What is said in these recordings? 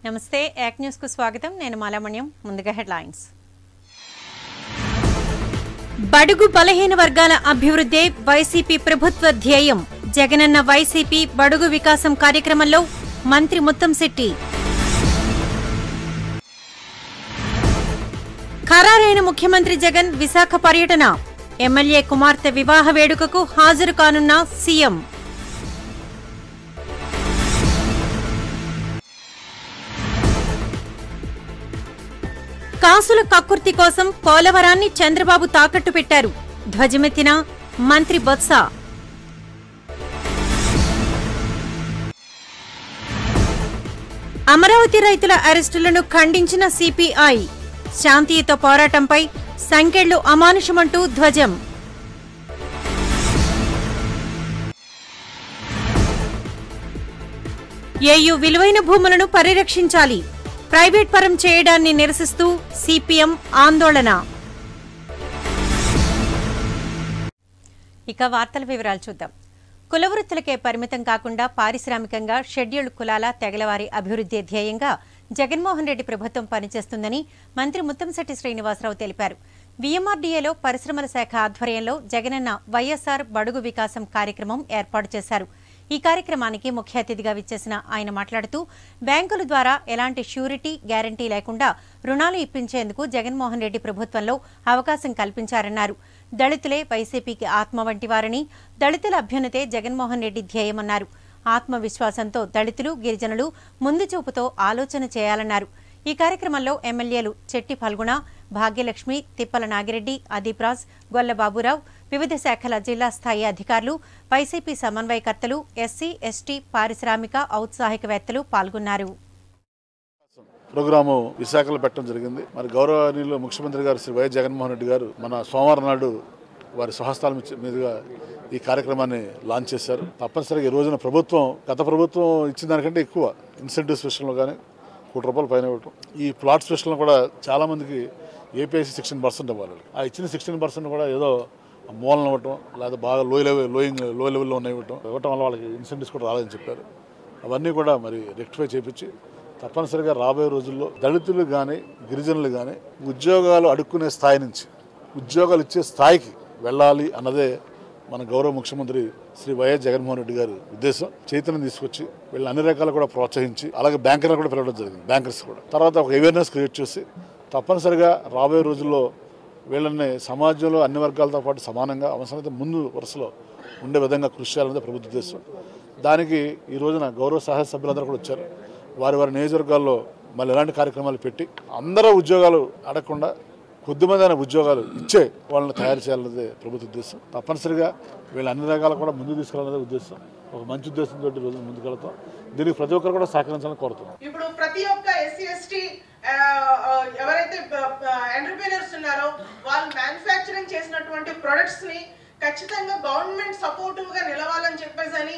నమస్తే యాక్ న్యూస్ కు స్వాగతం నేను మాలామణ్యం ముందుగా హెడ్లైన్స్ బడుగు బలహీన వర్గాల అభివృద్ధే వైసీపీ ప్రభుత్వ ధ్యేయం జగనన్న వైసీపీ బడుగు వికాసం కార్యక్రమంలో మంత్రి ముత్తంశెట్టి ఖరారైన ముఖ్యమంత్రి జగన్ విశాఖ పర్యటన ఎమ్మెల్యే కుమార్తె వివాహ వేడుకకు హాజరు కానున్న సీఎం కాసుల కక్కుర్తి కోసం పోలవరాన్ని చంద్రబాబు తాకట్టు పెట్టారు ధ్వజమెత్తిన మంత్రి బొత్స అమరావతి రైతుల అరెస్టులను ఖండించిన సిపిఐ శాంతియుత పోరాటంపై సంకెళ్లు అమానుషమంటూ ధ్వజం ఏయు విలువైన భూములను పరిరక్షించాలి ప్రైవేట్ పరం చేయడాన్ని నిరసిస్తూ సిపిఎం ఆందోళన ఇక వార్తల వివరాలు చూద్దాం కులవృత్తులకే పరిమితం కాకుండా పారిశ్రామికంగా షెడ్యూల్డ్ కులాల తెగలవారి అభివృద్ధి ధ్యేయంగా జగన్మోహన్ రెడ్డి ప్రభుత్వం పనిచేస్తుందని మంత్రి ముత్తంశెట్టి శ్రీనివాసరావు తెలిపారు వీఎంఆర్డీఏలో పరిశ్రమల శాఖ ఆధ్వర్యంలో జగనన్న వైఎస్ఆర్ బడుగు వికాసం కార్యక్రమం ఏర్పాటు చేశారు ఈ కార్యక్రమానికి ముఖ్య అతిథిగా విచ్చేసిన ఆయన మాట్లాడుతూ బ్యాంకుల ద్వారా ఎలాంటి ష్యూరిటీ గ్యారంటీ లేకుండా రుణాలు ఇప్పించేందుకు జగన్మోహన్ రెడ్డి ప్రభుత్వంలో అవకాశం కల్పించారన్నారు దళితులే వైసీపీకి ఆత్మ వంటివారని దళితుల అభ్యున్నతే జగన్మోహన్ రెడ్డి ధ్యేయమన్నారు ఆత్మవిశ్వాసంతో దళితులు గిరిజనులు ముందు చూపుతో ఆలోచన చేయాలన్నారు ఈ కార్యక్రమంలో ఎమ్మెల్యేలు చెట్టి ఫల్గుణ భాగ్యలక్ష్మి తిప్పల నాగిరెడ్డి అదీప్రాజ్ గొల్ల బాబురావు వివిధ శాఖల జిల్లా స్థాయి అధికారులు వైసీపీ సమన్వయకర్తలు ఎస్సీ ఎస్టీ పారిశ్రామిక ఔత్సాహికవేత్తలు పాల్గొన్నారు ప్రోగ్రాము విశాఖలో పెట్టడం జరిగింది మరి గౌరవనీయులు ముఖ్యమంత్రి గారు శ్రీ వైఎస్ జగన్మోహన్ రెడ్డి గారు మన సోమవారం నాడు వారి స్వహస్తాల మీద- మీదుగా ఈ కార్యక్రమాన్ని లాంచ్ చేశారు తప్పనిసరిగా ఈ రోజున ప్రభుత్వం గత ప్రభుత్వం ఇచ్చిన దానికంటే ఎక్కువ ఇన్సెంటివ్స్ విషయంలో కానీ కోటి రూపాయలు పైన ఇవ్వటం ఈ ప్లాట్స్ విషయంలో కూడా చాలా మందికి ఏపీఐసి సిక్స్టీన్ పర్సెంట్ ఇవ్వాలి ఆ ఇచ్చిన సిక్స్టీన్ పర్సెంట్ కూడా ఏదో మూలన ఇవ్వటం లేదా బాగా లో లెవెల్ లోయింగ్ లో లెవెల్లో ఉన్న ఇవ్వటం ఇవ్వటం వల్ల వాళ్ళకి ఇన్సెంటివ్స్ కూడా రాలేదని చెప్పారు అవన్నీ కూడా మరి రెక్టిఫై చేపించి తప్పనిసరిగా రాబోయే రోజుల్లో దళితులు కానీ గిరిజనులు కానీ ఉద్యోగాలు అడుక్కునే స్థాయి నుంచి ఉద్యోగాలు ఇచ్చే స్థాయికి వెళ్ళాలి అన్నదే మన గౌరవ ముఖ్యమంత్రి శ్రీ వైఎస్ జగన్మోహన్ రెడ్డి గారి ఉద్దేశం చైతన్యం తీసుకొచ్చి వీళ్ళని అన్ని రకాలు కూడా ప్రోత్సహించి అలాగే బ్యాంకర్లు కూడా పిలవడం జరిగింది బ్యాంకర్స్ కూడా తర్వాత ఒక అవేర్నెస్ క్రియేట్ చేసి తప్పనిసరిగా రాబోయే రోజుల్లో వీళ్ళని సమాజంలో అన్ని వర్గాలతో పాటు సమానంగా అవసరమైతే ముందు వరుసలో ఉండే విధంగా కృషి చేయాలన్నది ప్రభుత్వ ఉద్దేశం దానికి ఈ రోజున గౌరవ సహాయ సభ్యులందరూ కూడా వచ్చారు వారి వారి నియోజకవర్గాల్లో మళ్ళీ ఎలాంటి కార్యక్రమాలు పెట్టి అందరూ ఉద్యోగాలు అడగకుండా కొద్దిమంది అయిన ఉద్యోగాలు ఇచ్చే వాళ్ళని తయారు చేయాలన్నదే ప్రభుత్వ ఉద్దేశం తప్పనిసరిగా వీళ్ళు అన్ని రకాలు కూడా ముందుకు తీసుకెళ్ళాలన్నదే ఉద్దేశం ఒక మంచి ఉద్దేశంతో ఈ రోజు ముందుకెళ్తాం దీనికి ప్రతి ఒక్కరు కూడా సహకరించాలని కోరుతున్నాం ఇప్పుడు ప్రతి ఒక్క ఎస్సీ ఎస్టీ ఎవరైతే ఎంటర్ప్రీనర్స్ ఉన్నారో వాళ్ళు మ్యానుఫ్యాక్చరింగ్ చేసినటువంటి ప్రొడక్ట్స్ ని ఖచ్చితంగా గవర్నమెంట్ సపోర్టివ్ గా నిలవాలని చెప్పేసి అని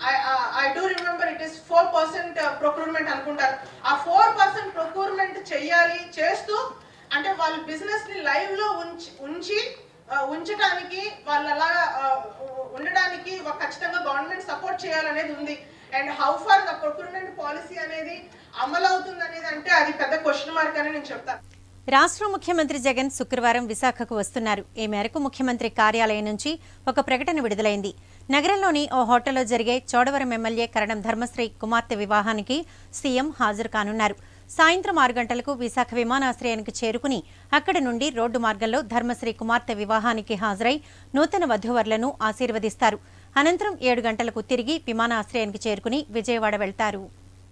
I do remember it is four percent procurement అనుకుంటారు ఆ ఫోర్ పర్సెంట్ ప్రొక్యూర్మెంట్ చెయ్యాలి చేస్తూ అంటే వాళ్ళ బిజినెస్ ని లైవ్ లో ఉంచి ఉంచి ఆ, ఉంచడానికి వాళ్ళు అలాగా ఆ, ఉండడానికి ఒక ఖచ్చితంగా గవర్నమెంట్ సపోర్ట్ చేయాలనేది ఉంది and how far the procurement policy అనేది అమలు అవుతుంది అనేది అంటే అది పెద్ద క్వశ్చన్ మార్క్ అని నేను చెప్తాను రాష్ట్ర ముఖ్యమంత్రి జగన్ శుక్రవారం విశాఖకు వస్తున్నారు ఈ మేరకు ముఖ్యమంత్రి కార్యాలయం నుంచి ఒక ప్రకటన విడుదలైంది నగరంలోని ఓ హోటల్లో జరిగే చోడవరం ఎమ్మెల్యే కరణం ధర్మశ్రీ కుమార్తె వివాహానికి సీఎం హాజరు కానున్నారు సాయంత్రం ఆరు గంటలకు విశాఖ విమానాశ్రయానికి చేరుకుని అక్కడి నుండి రోడ్డు మార్గంలో ధర్మశ్రీ కుమార్తె వివాహానికి హాజరై నూతన వధూవరులను ఆశీర్వదిస్తారు అనంతరం ఏడు గంటలకు తిరిగి విమానాశ్రయానికి చేరుకుని విజయవాడ వెళ్తారు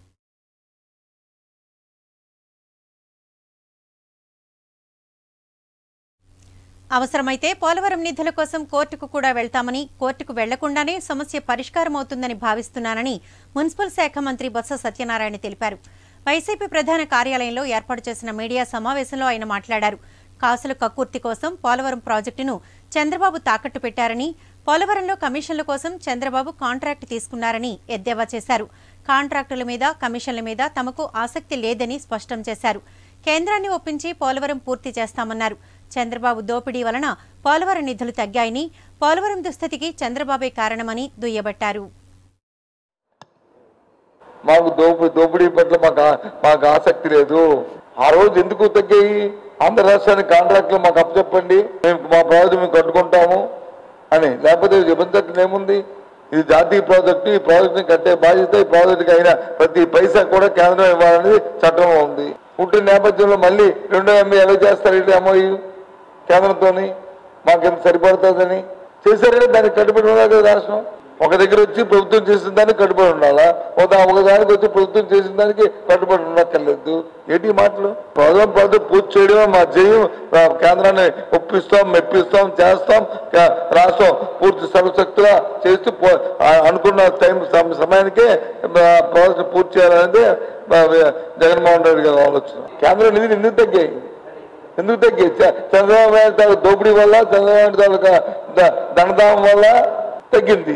అవసరమైతే పోలవరం నిధుల కోసం కోర్టుకు కూడా వెళ్తామని కోర్టుకు వెళ్లకుండానే సమస్య పరిష్కారం అవుతుందని భావిస్తున్నానని మున్సిపల్ శాఖ మంత్రి బొత్స సత్యనారాయణ తెలిపారు వైసీపీ ప్రధాన కార్యాలయంలో ఏర్పాటు చేసిన మీడియా సమావేశంలో ఆయన మాట్లాడారు కాసుల కక్కుర్తి కోసం పోలవరం ప్రాజెక్టును చంద్రబాబు తాకట్టు పెట్టారని పోలవరంలో కమిషన్ల కోసం చంద్రబాబు కాంట్రాక్ట్ తీసుకున్నారని ఎద్దేవా చేశారు కాంట్రాక్టుల మీద కమిషన్ల మీద తమకు ఆసక్తి లేదని స్పష్టం చేశారు కేంద్రాన్ని ఒప్పించి పోలవరం పూర్తి చేస్తామన్నారు చంద్రబాబు దోపిడీ వలన పోలవరం నిధులు తగ్గాయని పోలవరం దుస్థితికి చంద్రబాబే కారణమని దుయ్యబట్టారు మాకు దోపిడీ దోపిడీ పట్ల మాకు ఆ- మాకు ఆసక్తి లేదు ఆ రోజు ఎందుకు తగ్గాయి ఆంధ్ర రాష్ట్రానికి కాంట్రాక్ట్లు మాకు అప్పచెప్పండి మేము మా ప్రాజెక్టు మేము కట్టుకుంటాము అని లేకపోతే నిబంధనలు ఏముంది ఇది జాతీయ ప్రాజెక్టు ఈ ప్రాజెక్టుని కట్టే బాధ్యత ఈ ప్రాజెక్టుకి అయిన ప్రతి పైసా కూడా కేంద్రం ఇవ్వాలనేది చట్టంలో ఉంది పుట్టిన నేపథ్యంలో మళ్ళీ రెండో ఎంఏ ఎలా చేస్తారు ఇది ఎంఓయూ కేంద్రంతోని మాకెంత సరిపడుతుందని చేశారంటే దానికి కట్టుబడి ఉండాలి కదా రాష్ట్రం ఒక దగ్గర వచ్చి ప్రభుత్వం చేసిన దానికి కట్టుబడి ఉండాలా ఒక ఒక దానికి వచ్చి ప్రభుత్వం చేసిన దానికి కట్టుబడి ఉండక్కర్లేదు ఏంటి ఈ మాటలు ప్రాజెక్ట్ ప్రాజెక్ట్ పూర్తి చేయడమే మా జయం ఆ, కేంద్రాన్ని ఒప్పిస్తాం మెప్పిస్తాం చేస్తాం కా- రాష్ట్రం పూర్తి సర్వశక్తిగా చేస్తూ పో- ఆ, అనుకున్న టైం సమ- సమయానికే ఆ, ప్రాజెక్ట్ పూర్తి చేయాలనేది ఆ, జగన్మోహన్ రెడ్డి గారి ఆలోచన కేంద్రం నిధులు ఎందుకు తగ్గాయి ఎందుకు తగ్గి చ- చంద్రబాబు నాయుడు తాలూకు దోపిడీ వల్ల చంద్రబాబు నాయుడు తాలూకా ద- ధనదాహం వల్ల తగ్గింది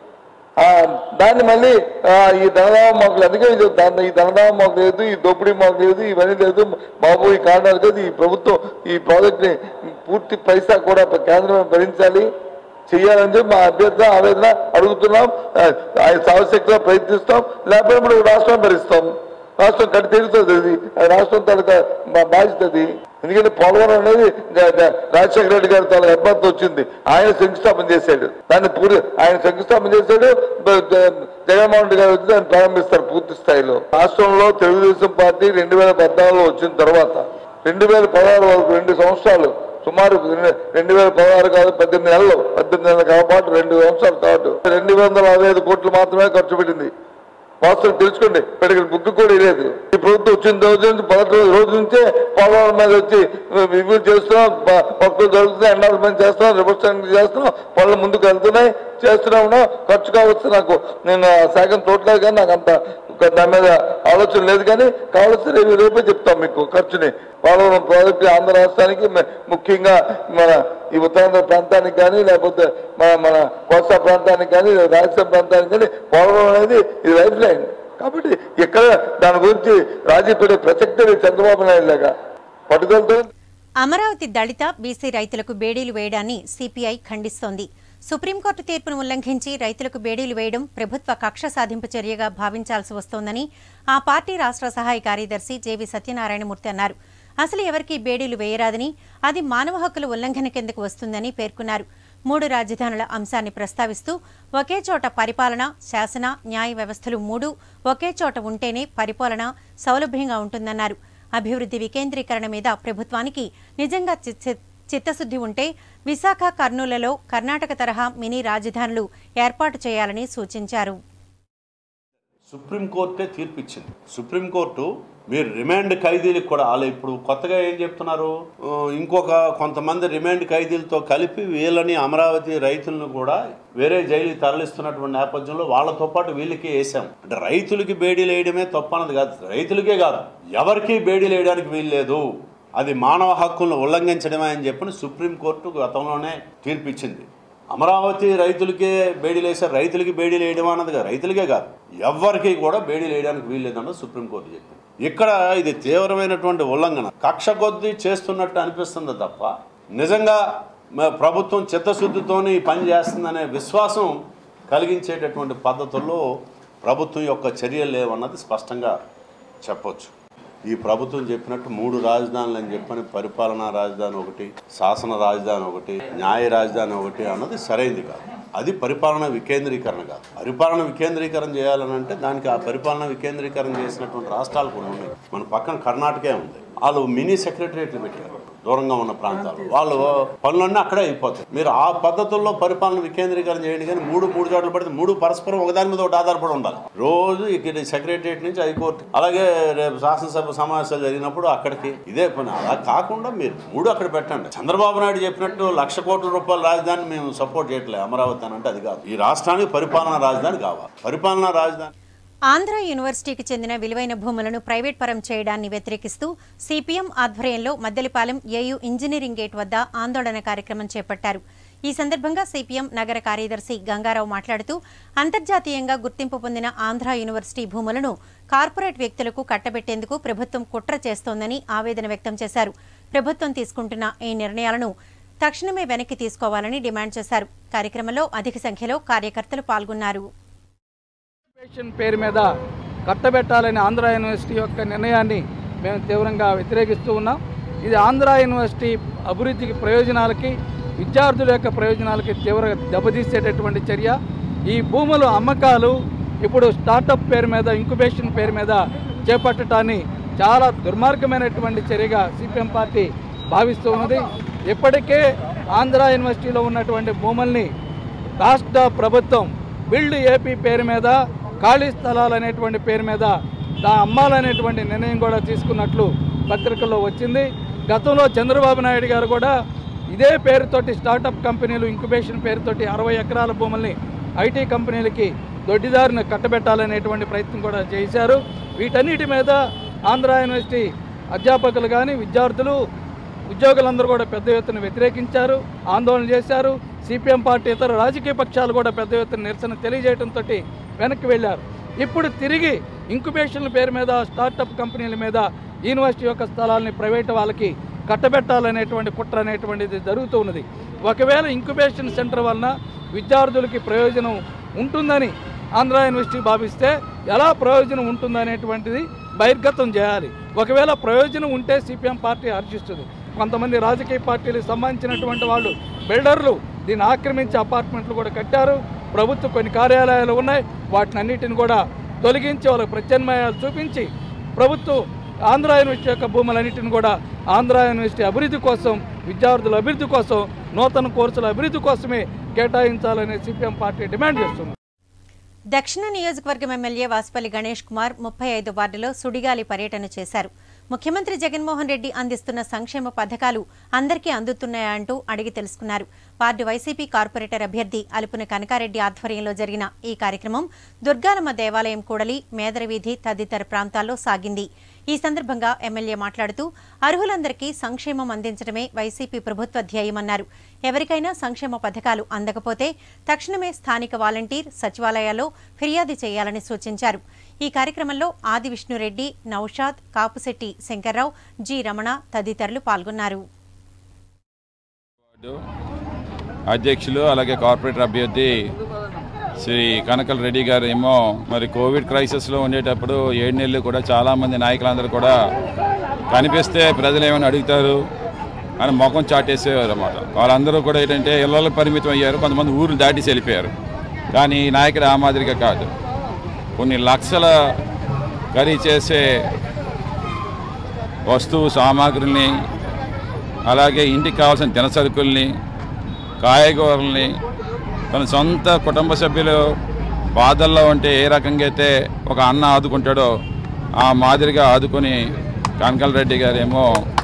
ఆ, దాన్ని మళ్ళీ ఆ, ఈ ధనదాహం మాకు లేదు. అందుకే ఇది దాన్ని ఈ ధనదాహం మాకు లేదు ఈ దోపిడీ మాకు లేదు ఇవన్నీ లేదు బాబు ఈ కారణాలు లేదు ఈ ప్రభుత్వం ఈ ప్రాజెక్ట్ ని పూర్తి పైసా కూడా కేంద్రం భరించాలి చెయ్యాలని చెప్పి మా అభ్యర్థన ఆవేదన అడుగుతున్నాం ఆ, ఆ సావశక్తిగా ప్రయత్నిస్తాం లేకపోతే ఇప్పుడు రాష్ట్రం భరిస్తాం రాష్ట్రం కట్టి తీరుతుంది అది అది రాష్ట్రం తాలూకా బా- బాధ్యత అది ఎందుకంటే పోలవరం అనేది జ- జ- రాజశేఖర రెడ్డి గారి తాలూకా అభ్యర్థి వచ్చింది ఆయన శంకుస్థాపన చేశాడు దాన్ని పూర్తి ఆయన శంకుస్థాపన చేశాడు బ- జ- జగన్మోహన్ రెడ్డి గారు వచ్చి దాన్ని ప్రారంభిస్తారు పూర్తి స్థాయిలో రాష్ట్రంలో తెలుగుదేశం పార్టీ రెండు వేల పద్నాలుగులో వచ్చిన తర్వాత రెండు వేల పదహారు వరకు రెండు సంవత్సరాలు సుమారు రెండు- రెండు వేల పదహారు కాదు పద్దెనిమిది నెలలు పద్దెనిమిది నెలల కాబట్టి రెండు సంవత్సరాలు కాబట్టి రెండు వందల అరవై ఐదు కోట్లు మాత్రమే ఖర్చు పెట్టింది వాస్తవం తెలుసుకోండి ఇప్పటికి బుక్ కూడా లేదు ఈ ప్రభుత్వం వచ్చిన రోజు నుంచి మొదటి రోజు రోజు నుంచే పోలవరం మీద వచ్చి రివ్యూ చేస్తున్నాం బ- వర్కులు జరుగుతున్నాయి ఎండాల్మెంట్ చేస్తున్నాం రివర్స్మెంట్ చేస్తున్నాం పనులు ముందుకు వెళ్తున్నాయి చేస్తున్నాము ఖర్చు కావచ్చు నాకు నేను ఆ శాఖను చూడలేదు కానీ నాకు అంత ఒక దాని మీద ఆలోచన లేదు కానీ కావాల్సి రేపు రేపే చెప్తాం మీకు ఖర్చుని పోలవరం ప్రాజెక్టు ఆంధ్ర రాష్ట్రానికి మ- ముఖ్యంగా మన ఈ ఉత్తరాంధ్ర ప్రాంతానికి కానీ లేకపోతే మన మన కోస్తా ప్రాంతానికి కానీ రాయలసీమ ప్రాంతానికి కానీ పోలవరం అనేది ఇది లైఫ్ లైన్ కాబట్టి ఎక్కడ దాని గురించి రాజీ పడే ప్రసక్తి లేదు చంద్రబాబు నాయుడు లాగా పట్టుదలతో అమరావతి దళిత బీసీ రైతులకు బేడీలు వేయడాన్ని సిపిఐ ఖండిస్తోంది సుప్రీంకోర్టు తీర్పును ఉల్లంఘించి రైతులకు బేడీలు వేయడం ప్రభుత్వ కక్ష సాధింపు చర్యగా భావించాల్సి వస్తోందని ఆ పార్టీ రాష్ట్ర సహాయ కార్యదర్శి జేవి సత్యనారాయణమూర్తి అన్నారు అసలు ఎవరికీ బేడీలు వేయరాదని అది మానవ హక్కుల ఉల్లంఘన కిందకు వస్తుందని పేర్కొన్నారు మూడు రాజధానుల అంశాన్ని ప్రస్తావిస్తూ ఒకే చోట పరిపాలన శాసన న్యాయ వ్యవస్థలు మూడు ఒకే చోట ఉంటేనే పరిపాలన సౌలభ్యంగా ఉంటుందన్నారు అభివృద్ధి వికేంద్రీకరణ మీద ప్రభుత్వానికి నిజంగా చి- చి- చిత్తశుద్ధి ఉంటే విశాఖ కర్నూలులో కర్ణాటక తరహా మినీ రాజధానులు ఏర్పాటు చేయాలని సూచించారు సుప్రీంకోర్టే తీర్పు ఇచ్చింది సుప్రీంకోర్టు మీరు రిమాండ్ ఖైదీలకు కూడా వాళ్ళు ఇప్పుడు కొత్తగా ఏం చెప్తున్నారు ఆ, ఇంకొక కొంతమంది రిమాండ్ ఖైదీలతో కలిపి వీళ్ళని అమరావతి రైతులను కూడా వేరే జైలుకి తరలిస్తున్నటువంటి నేపథ్యంలో వాళ్ళతో పాటు వీళ్ళకి వేసాం అంటే రైతులకి బేడీలు వేయడమే తప్పు అన్నది కాదు రైతులకే కాదు ఎవరికీ బేడీలు వేయడానికి వీల్లేదు అది మానవ హక్కులను ఉల్లంఘించడమే అని చెప్పని సుప్రీంకోర్టు గతంలోనే తీర్పు ఇచ్చింది అమరావతి రైతులకే బేడీలు వేశారు రైతులకి బేడీలు వేయడం అన్నది కాదు రైతులకే కాదు ఎవ్వరికి కూడా బేడీలు వేయడానికి వీల్లేదన్నది సుప్రీంకోర్టు చెప్పింది ఇక్కడ ఇది తీవ్రమైనటువంటి ఉల్లంఘన కక్ష కొద్దీ చేస్తున్నట్టు అనిపిస్తుంది తప్ప నిజంగా మ- ప్రభుత్వం చిత్తశుద్ధితోని ఈ పని చేస్తుందనే విశ్వాసం కలిగించేటటువంటి పద్ధతుల్లో ప్రభుత్వం యొక్క చర్యలు లేవన్నది స్పష్టంగా చెప్పొచ్చు ఈ ప్రభుత్వం చెప్పినట్టు మూడు రాజధానులు అని చెప్పని పరిపాలనా రాజధాని ఒకటి శాసన రాజధాని ఒకటి న్యాయ రాజధాని ఒకటి అన్నది సరైంది కాదు అది పరిపాలన వికేంద్రీకరణ కాదు పరిపాలన వికేంద్రీకరణ చేయాలని అంటే దానికి ఆ పరిపాలన వికేంద్రీకరణ చేసినటువంటి రాష్ట్రాలు కొన్ని ఉన్నాయి మన పక్కన కర్ణాటకే ఉంది వాళ్ళు మినీ సెక్రటరియట్లు పెట్టారు దూరంగా ఉన్న ప్రాంతాలు వాళ్ళు పనులన్నీ అక్కడే అయిపోతాయి మీరు ఆ పద్ధతుల్లో పరిపాలన వికేంద్రీకరణ చేయండి కానీ మూడు మూడు చోట్ల పడితే మూడు పరస్పరం ఒకదాని మీద ఒకటి ఆధారపడి ఉండాలి రోజు ఇక్కడ సెక్రటరియట్ నుంచి హైకోర్టు అలాగే రేపు శాసనసభ సమావేశాలు జరిగినప్పుడు అక్కడికి ఇదే పని అలా కాకుండా మీరు మూడు అక్కడ పెట్టండి చంద్రబాబు నాయుడు చెప్పినట్టు లక్ష కోట్ల రూపాయల రాజధాని మేము సపోర్ట్ చేయట్లేదు అమరావతి అని అంటే అది కాదు ఈ రాష్ట్రానికి పరిపాలనా రాజధాని కావాలి పరిపాలనా రాజధాని ఆంధ్ర యూనివర్సిటీకి చెందిన విలువైన భూములను ప్రైవేట్ పరం చేయడాన్ని వ్యతిరేకిస్తూ సిపిఎం ఆధ్వర్యంలో మద్దెలపాలెం ఏయూ ఇంజనీరింగ్ గేట్ వద్ద ఆందోళన కార్యక్రమం చేపట్టారు ఈ సందర్భంగా సిపిఎం నగర కార్యదర్శి గంగారావు మాట్లాడుతూ అంతర్జాతీయంగా గుర్తింపు పొందిన ఆంధ్ర యూనివర్సిటీ భూములను కార్పొరేట్ వ్యక్తులకు కట్టబెట్టేందుకు ప్రభుత్వం కుట్ర చేస్తోందని ఆవేదన వ్యక్తం చేశారు ప్రభుత్వం తీసుకుంటున్న ఈ నిర్ణయాలను తక్షణమే వెనక్కి తీసుకోవాలని డిమాండ్ చేశారు కార్యక్రమంలో అధిక సంఖ్యలో కార్యకర్తలు పాల్గొన్నారు ఎడ్యుకేషన్ పేరు మీద కట్టబెట్టాలని ఆంధ్ర యూనివర్సిటీ యొక్క నిర్ణయాన్ని మేము తీవ్రంగా వ్యతిరేకిస్తూ ఉన్నాం ఇది ఆంధ్ర యూనివర్సిటీ అభివృద్ధికి ప్రయోజనాలకి విద్యార్థుల యొక్క ప్రయోజనాలకి తీవ్రంగా దెబ్బతీసేటటువంటి చర్య ఈ భూముల అమ్మకాలు ఇప్పుడు స్టార్టప్ పేరు మీద ఇంక్యుబేషన్ పేరు మీద చేపట్టడాన్ని చాలా దుర్మార్గమైనటువంటి చర్యగా సిపిఎం పార్టీ భావిస్తూ ఉన్నది ఇప్పటికే ఆంధ్ర యూనివర్సిటీలో ఉన్నటువంటి భూముల్ని రాష్ట్ర ప్రభుత్వం బిల్డ్ ఏపీ పేరు మీద ఖాళీ స్థలాలు అనేటువంటి పేరు మీద దా అమ్మాలనేటువంటి నిర్ణయం కూడా తీసుకున్నట్లు పత్రికల్లో వచ్చింది గతంలో చంద్రబాబు నాయుడు గారు కూడా ఇదే పేరుతోటి స్టార్టప్ కంపెనీలు ఇంక్యుబేషన్ పేరుతోటి అరవై ఎకరాల భూముల్ని ఐటీ కంపెనీలకి దొడ్డిదారిని కట్టబెట్టాలనేటువంటి ప్రయత్నం కూడా చేశారు వీటన్నిటి మీద ఆంధ్ర యూనివర్సిటీ అధ్యాపకులు కానీ విద్యార్థులు ఉద్యోగులందరూ కూడా పెద్ద ఎత్తున వ్యతిరేకించారు ఆందోళన చేశారు సిపిఎం పార్టీ ఇతర రాజకీయ పక్షాలు కూడా పెద్ద ఎత్తున నిరసన తెలియజేయడంతో వెనక్కి వెళ్ళారు ఇప్పుడు తిరిగి ఇంక్యుబేషన్ల పేరు మీద స్టార్టప్ కంపెనీల మీద యూనివర్సిటీ యొక్క స్థలాల్ని ప్రైవేట్ వాళ్ళకి కట్టబెట్టాలనేటువంటి కుట్ర అనేటువంటిది జరుగుతూ ఉన్నది ఒకవేళ ఇంక్యుబేషన్ సెంటర్ వలన విద్యార్థులకి ప్రయోజనం ఉంటుందని ఆంధ్ర యూనివర్సిటీ భావిస్తే ఎలా ప్రయోజనం ఉంటుందనేటువంటిది బహిర్గతం చేయాలి ఒకవేళ ప్రయోజనం ఉంటే సిపిఎం పార్టీ హర్షిస్తుంది కొంతమంది రాజకీయ పార్టీలకు సంబంధించినటువంటి వాళ్ళు బిల్డర్లు దీన్ని ఆక్రమించి అపార్ట్మెంట్లు కూడా కట్టారు ప్రభుత్వ కొన్ని కార్యాలయాలు ఉన్నాయి వాటిని అన్నిటిని కూడా తొలగించి వాళ్ళకి ప్రత్యామ్నాయాలు చూపించి ప్రభుత్వం ఆంధ్ర యూనివర్సిటీ యొక్క భూములన్నింటిని కూడా ఆంధ్ర యూనివర్సిటీ అభివృద్ధి కోసం విద్యార్థుల అభివృద్ధి కోసం నూతన కోర్సుల అభివృద్ధి కోసమే కేటాయించాలని సిపిఎం పార్టీ డిమాండ్ చేస్తుంది దక్షిణ నియోజకవర్గం ఎమ్మెల్యే వాసుపల్లి గణేష్ కుమార్ ముప్పై ఐదు వార్డులో సుడిగాలి పర్యటన చేశారు ముఖ్యమంత్రి జగన్మోహన్ రెడ్డి అందిస్తున్న సంక్షేమ పథకాలు అందరికీ అందుతున్నాయా అంటూ అడిగి తెలుసుకున్నారు వార్డు వైసీపీ కార్పొరేటర్ అభ్యర్థి అలుపున కనకారెడ్డి ఆధ్వర్యంలో జరిగిన ఈ కార్యక్రమం దుర్గాలమ్మ దేవాలయం కూడలి మేదరవీధి తదితర ప్రాంతాల్లో సాగింది ఈ సందర్భంగా ఎమ్మెల్యే మాట్లాడుతూ అర్హులందరికీ సంక్షేమం అందించడమే వైసీపీ ప్రభుత్వ ధ్యేయమన్నారు ఎవరికైనా సంక్షేమ పథకాలు అందకపోతే తక్షణమే స్థానిక వాలంటీర్ సచివాలయాల్లో ఫిర్యాదు చేయాలని సూచించారు ఈ కార్యక్రమంలో ఆది విష్ణురెడ్డి నౌషాద్ కాపుశెట్టి శంకర్రావు జి రమణ తదితరులు పాల్గొన్నారు వార్డు అధ్యక్షులు అలాగే కార్పొరేటర్ అభ్యర్థి శ్రీ కనకల రెడ్డి గారు ఏమో మరి కోవిడ్ క్రైసిస్లో ఉండేటప్పుడు ఏడు నెలలు కూడా చాలామంది నాయకులందరూ కూడా కనిపిస్తే ప్రజలు ఏమైనా అడుగుతారు అని ముఖం చాటేసేవారు అన్నమాట వాళ్ళందరూ కూడా ఏంటంటే ఇళ్ళలో పరిమితం అయ్యారు కొంతమంది ఊరు దాటి వెళ్ళిపోయారు కానీ ఈ నాయకుడు ఆ మాదిరిగా కాదు కొన్ని లక్షల ఖరీదు చేసే వస్తువు సామాగ్రిని అలాగే ఇంటికి కావాల్సిన దినసరుకుల్ని కాయగూరల్ని తన సొంత కుటుంబ సభ్యులు బాధల్లో ఉంటే ఏ రకంగా అయితే ఒక అన్న ఆదుకుంటాడో ఆ మాదిరిగా ఆదుకొని కనకల్ రెడ్డి గారేమో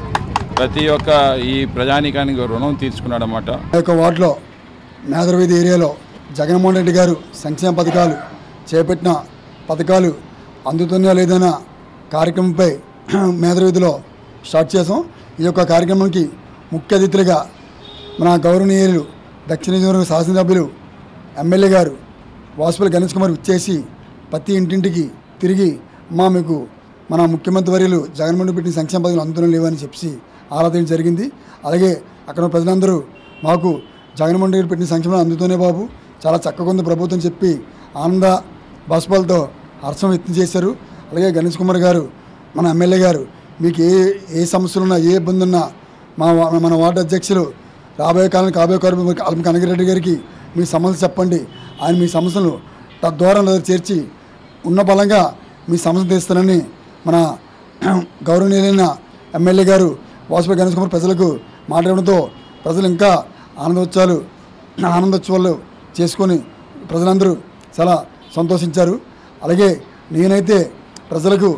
ప్రతి ఒక్క ఈ ప్రజానీకానికి రుణం తీర్చుకున్నాడు అన్నమాట ఆ యొక్క వార్డులో మేదరవీధి ఏరియాలో జగన్మోహన్ రెడ్డి గారు సంక్షేమ పథకాలు చేపట్టిన పథకాలు అందుతున్నాయా లేదన్న కార్యక్రమంపై మేదరవీధిలో స్టార్ట్ చేసాం ఈ యొక్క కార్యక్రమానికి ముఖ్య అతిథులుగా మన గౌరవనీయులు దక్షిణ నియోజకవర్గ శాసనసభ్యులు ఎమ్మెల్యే గారు వాసుపల్లి గణేష్ కుమార్ ఇచ్చేసి ప్రతి ఇంటింటికి తిరిగి అమ్మా మీకు మన ముఖ్యమంత్రి వర్యులు జగన్మోహన్ రెడ్డి పెట్టిన సంక్షేమ పథకాలు అందులో లేవని చెప్పి ఆరాధించడం జరిగింది అలాగే అక్కడ ఉన్న ప్రజలందరూ మాకు జగన్మోహన్ రెడ్డి పెట్టిన సంక్షేమం అందుతూనే బాబు చాలా చక్కగా ఉంది ప్రభుత్వం చెప్పి ఆనంద బాష్పాలతో హర్షం వ్యక్తం చేశారు అలాగే గణేష్ కుమార్ గారు మన ఎమ్మెల్యే గారు మీకు ఏ ఏ సమస్యలు ఉన్నా ఏ ఇబ్బంది ఉన్నా మా వా- మన వార్డు అధ్యక్షులు రాబోయే కాలం కాబోయే కాలం అల్లం కనకరెడ్డి గారికి మీ సమస్యలు చెప్పండి ఆయన మీ సమస్యలు తద్వారా నా దగ్గర చేర్చి ఉన్న బలంగా మీ సమస్య తీస్తానని మన గౌరవనీయులైన ఎమ్మెల్యే గారు వాసుపల్లి గణేష్ కుమార్ ప్రజలకు మాట్లాడడంతో ప్రజలు ఇంకా ఆనందోత్సవాలు ఆనందోత్సవాలు చేసుకొని ప్రజలందరూ చాలా సంతోషించారు అలాగే నేనైతే ప్రజలకు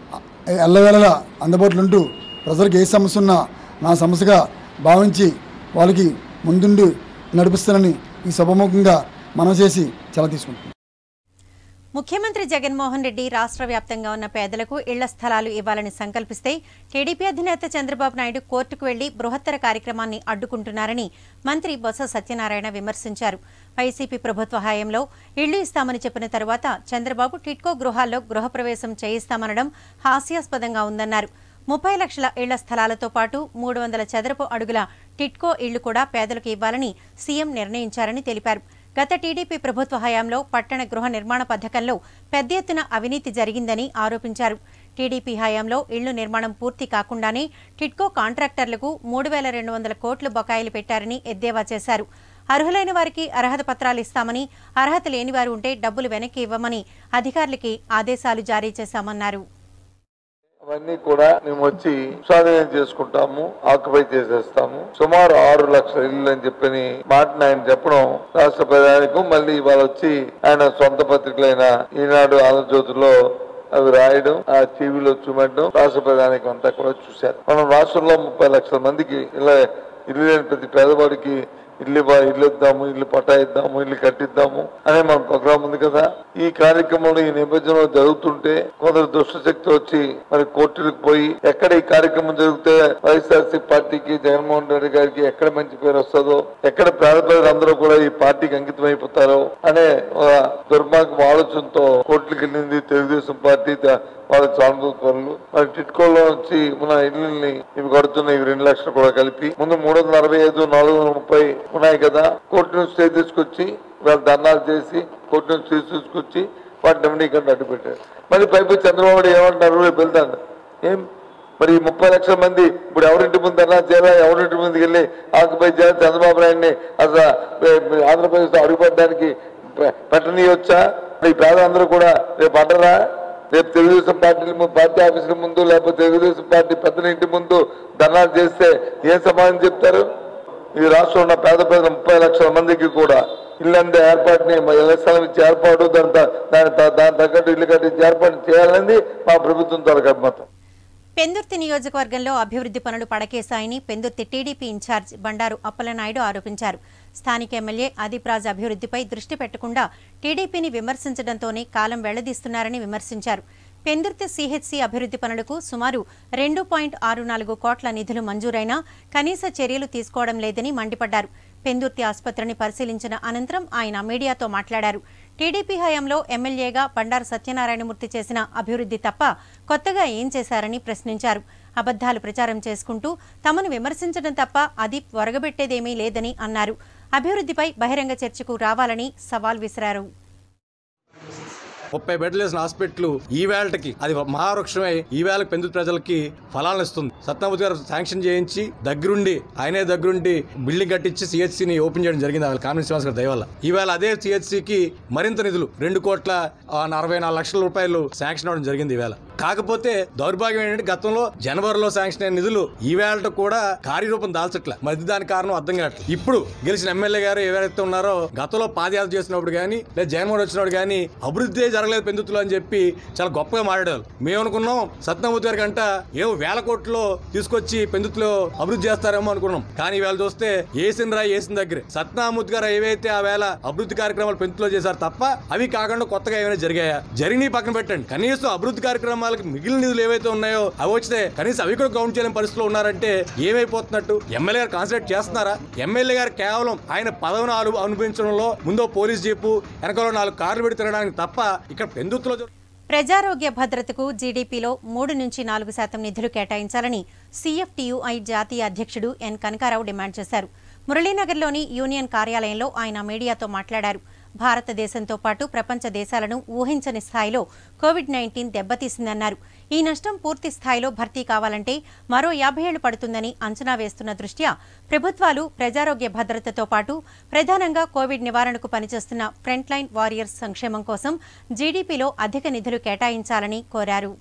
ఎల్లవేళలా అందుబాటులో ఉంటూ ప్రజలకు ఏ సమస్య ఉన్నా నా సమస్యగా భావించి వాళ్ళకి ముందుండి నడిపిస్తానని ఈ సభముఖంగా మనం చేసి చాలా తీసుకుంటాం ముఖ్యమంత్రి జగన్మోహన్ రెడ్డి రాష్ట్ర వ్యాప్తంగా ఉన్న పేదలకు ఇళ్ల స్థలాలు ఇవ్వాలని సంకల్పిస్తే టీడీపీ అధినేత చంద్రబాబు నాయుడు కోర్టుకు వెళ్లి బృహత్తర కార్యక్రమాన్ని అడ్డుకుంటున్నారని మంత్రి బొత్స సత్యనారాయణ విమర్శించారు వైసీపీ ప్రభుత్వ హయాంలో ఇళ్లు ఇస్తామని చెప్పిన తరువాత చంద్రబాబు టిట్కో గృహాల్లో గృహప్రవేశం చేయిస్తామనడం హాస్యాస్పదంగా ఉందన్నారు ముప్పై లక్షల ఇళ్ల స్థలాలతో పాటు మూడు వందల చదరపు అడుగుల టిట్కో ఇళ్లు కూడా పేదలకు ఇవ్వాలని సీఎం నిర్ణయించారని తెలిపారు గత టీడీపీ ప్రభుత్వ హయాంలో పట్టణ గృహ నిర్మాణ పథకంలో పెద్ద ఎత్తున అవినీతి జరిగిందని ఆరోపించారు టీడీపీ హయాంలో ఇళ్లు నిర్మాణం పూర్తి కాకుండానే టిడ్కో కాంట్రాక్టర్లకు మూడు వేల రెండు వందల కోట్లు బకాయిలు పెట్టారని ఎద్దేవా చేశారు అర్హులైన వారికి అర్హత పత్రాలు ఇస్తామని అర్హత లేని వారు ఉంటే డబ్బులు వెనక్కి ఇవ్వమని అధికారులకి ఆదేశాలు జారీ చేశామన్నారు అవన్నీ కూడా మేము వచ్చి స్వాధీనం చేసుకుంటాము ఆక్యుపై చేసేస్తాము సుమారు ఆరు లక్షల ఇల్లు అని చెప్పని మాటను ఆయన చెప్పడం రాష్ట్ర ప్రధానికి మళ్ళీ ఇవాళ వచ్చి ఆయన సొంత పత్రికలైన ఈనాడు ఆంధ్రజ్యోతిలో అవి రాయడం ఆ టీవీలో చూపెట్టడం రాష్ట్ర ప్రధానికి అంతా కూడా చూశారు మనం రాష్ట్రంలో ముప్పై లక్షల మందికి ఇలా ఇల్లు లేని ప్రతి పేదవాడికి ఇల్లు ఇవ్వ- ఇల్లు ఇద్దాము ఇల్లు పట్టా ఇద్దాము ఇల్లు కట్టిద్దాము అనే మన ప్రోగ్రాం ఉంది కదా ఈ కార్యక్రమంలో ఈ నేపథ్యంలో జరుగుతుంటే కొందరు దుష్ట శక్తి వచ్చి మరి కోర్టులకు పోయి ఎక్కడ ఈ కార్యక్రమం జరిగితే వైఎస్ఆర్సీ పార్టీకి జగన్మోహన్ రెడ్డి గారికి ఎక్కడ మంచి పేరు వస్తుందో ఎక్కడ పేద ప్రజలందరూ కూడా ఈ పార్టీకి అంకితం అయిపోతారో అనే ఒక దుర్మార్గం ఆలోచనతో కోర్టులకు వెళ్ళింది తెలుగుదేశం పార్టీ ద- వాళ్ళ సానుభూతులు మరి టిట్కోలో వచ్చి మన ఇల్లుల్ని ఇవి కడుతున్న ఇవి రెండు లక్షలు కూడా కలిపి ముందు మూడు వందల అరవై ఐదు నాలుగు వందల ముప్పై ఉన్నాయి కదా కోర్టు నుంచి స్టే తీసుకొచ్చి వాళ్ళు ధర్నాలు చేసి కోర్టు నుంచి స్టే తీసుకొచ్చి వాటిని అవినీకంటే అడ్డు పెట్టారు మరి పైపు చంద్రబాబు నాయుడు ఏమంటారు రేపు వెళ్తాను ఏం మరి ఈ ముప్పై లక్షల మంది ఇప్పుడు ఎవరింటి ముందు ధర్నా చేయాలా ఎవరింటి ముందుకు వెళ్ళి ఆకుపై చేయాలి చంద్రబాబు నాయుడిని అసలు ఏ- ఆంధ్రప్రదేశ్ లో అడుగుపడడానికి పె- పెట్టనీయొచ్చా ఈ పేదలందరూ కూడా రేపు అంటారా రేపు తెలుగుదేశం పార్టీ ము- పార్టీ ఆఫీసుల ముందు లేకపోతే తెలుగుదేశం పార్టీ పెద్దల ఇంటి ముందు ధర్నాలు చేస్తే ఏం సమాధానం చెప్తారు ఈ రాష్ట్రంలో ఉన్న పేద పేద ముప్పై లక్షల మందికి కూడా ఇల్లందే ఏర్పాటుని ఇళ్ల స్థలం ఇచ్చి ఏర్పాటు దాని త- దాని త- దాని తగ్గట్టు ఇల్లు కట్టించి ఏర్పాటు చేయాలని మా ప్రభుత్వం త్వరగా మతం పెందుర్తి నియోజకవర్గంలో అభివృద్ధి పనులు పడకేశాయని పెందుర్తి టీడీపీ ఇన్ఛార్జ్ బండారు అప్పలనాయుడు ఆరోపించారు స్థానిక ఎమ్మెల్యే ఆదిప్రాజ్ అభివృద్ధిపై దృష్టి పెట్టకుండా టీడీపీని విమర్శించడంతోనే కాలం వెళ్లదీస్తున్నారని విమర్శించారు పెందుర్తి సీహెచ్సీ అభివృద్ధి పనులకు సుమారు రెండు పాయింట్ ఆరు నాలుగు కోట్ల నిధులు మంజూరైనా కనీస చర్యలు తీసుకోవడం లేదని మండిపడ్డారు పెందుర్తి ఆసుపత్రిని పరిశీలించిన అనంతరం ఆయన మీడియాతో మాట్లాడారు టీడీపీ హయాంలో ఎమ్మెల్యేగా బండారు సత్యనారాయణమూర్తి చేసిన అభివృద్ధి తప్ప కొత్తగా ఏం చేశారని ప్రశ్నించారు అబద్ధాలు ప్రచారం చేసుకుంటూ తమను విమర్శించడం తప్ప అది ఒరగబెట్టేదేమీ లేదని అన్నారు అభివృద్ధిపై బహిరంగ చర్చకు రావాలని సవాల్ విసిరారు ముప్పై బెడ్లు వేసిన హాస్పిటల్ ఈ వేళకి అది మహావృక్షమై ఈ వేళకి పెందు ప్రజలకి ఫలాలను ఇస్తుంది సత్యనామూర్తి గారు శాంక్షన్ చేయించి దగ్గరుండి ఆయనే దగ్గరుండి బిల్డింగ్ కట్టించి సిహెచ్సిని ఓపెన్ చేయడం జరిగింది వాళ్ళ కామిని శ్రీనివాస్ గారి దయవల్ల ఈవేళ అదే సిహెచ్సికి మరింత నిధులు రెండు కోట్ల ఆ, అరవై నాలుగు లక్షల రూపాయలు శాంక్షన్ అవ్వడం జరిగింది ఈవేళ కాకపోతే దౌర్భాగ్యం ఏంటంటే గతంలో జనవరిలో శాంక్షన్ అయిన నిధులు ఈ వేళ కూడా కార్యరూపం దాల్చట్ల మరి దానికి కారణం అర్థం కావట్లేదు ఇప్పుడు గెలిచిన ఎమ్మెల్యే గారు ఎవరైతే ఉన్నారో గతంలో పాదయాత్ర చేసినప్పుడు కానీ లేదా జగన్మోహన్ వచ్చినప్పుడు కానీ అభివృద్ధి జరగలేదు పెందుతులు అని చెప్పి చాలా గొప్పగా మాట్లాడారు మేము అనుకున్నాం సత్యనామూర్తి గారి కంట ఏమో వేల కోట్లు తీసుకొచ్చి పెందుతులో అభివృద్ధి చేస్తారేమో అనుకున్నాం కానీ వేళ చూస్తే ఏసిన రాయి ఏసిన దగ్గరే సత్యనామూర్తి గారు ఏవైతే ఆ వేళ అభివృద్ధి కార్యక్రమాలు పెంతులో చేశారు తప్ప అవి కాకుండా కొత్తగా ఏమైనా జరిగాయా జరిగినాయి పక్కన పెట్టండి కనీసం అభివృద్ధి కార్యక్రమాలకు మిగిలిన నిధులు ఏవైతే ఉన్నాయో అవి వచ్చితే కనీసం అవి కూడా కౌంట్ చేయలేని పరిస్థితిలో ఉన్నారంటే ఏమైపోతున్నట్టు ఎమ్మెల్యే గారు కాన్సన్ట్రేట్ చేస్తున్నారా ఎమ్మెల్యే గారు కేవలం ఆయన పదవిని అను- అనుభవించడంలో ముందో పోలీస్ జీపు వెనకాల నాలుగు కార్లు పెట్టి తిరగడానికి తప్ప ఇక్కడ పెందుతులో జరు- ప్రజారోగ్య భద్రతకు జీడీపీలో మూడు నుంచి నాలుగు శాతం నిధులు కేటాయించాలని సీఎఫ్టీయూఐ జాతీయ అధ్యక్షుడు ఎన్ కనకారావు డిమాండ్ చేశారు మురళీనగర్లోని యూనియన్ కార్యాలయంలో ఆయన మీడియాతో మాట్లాడారు భారతదేశంతో పాటు ప్రపంచ దేశాలను ఊహించని స్థాయిలో కోవిడ్ నైన్టీన్ దెబ్బతీసిందన్నారు ఈ నష్టం పూర్తి స్థాయిలో భర్తీ కావాలంటే మరో యాభై ఏళ్లు పడుతుందని అంచనా వేస్తున్న దృష్ట్యా ప్రభుత్వాలు ప్రజారోగ్య భద్రతతో పాటు ప్రధానంగా కోవిడ్ నివారణకు పనిచేస్తున్న ఫ్రంట్ లైన్ వారియర్స్ సంక్షేమం కోసం జీడీపీలో అధిక నిధులు కేటాయించాలని కోరారు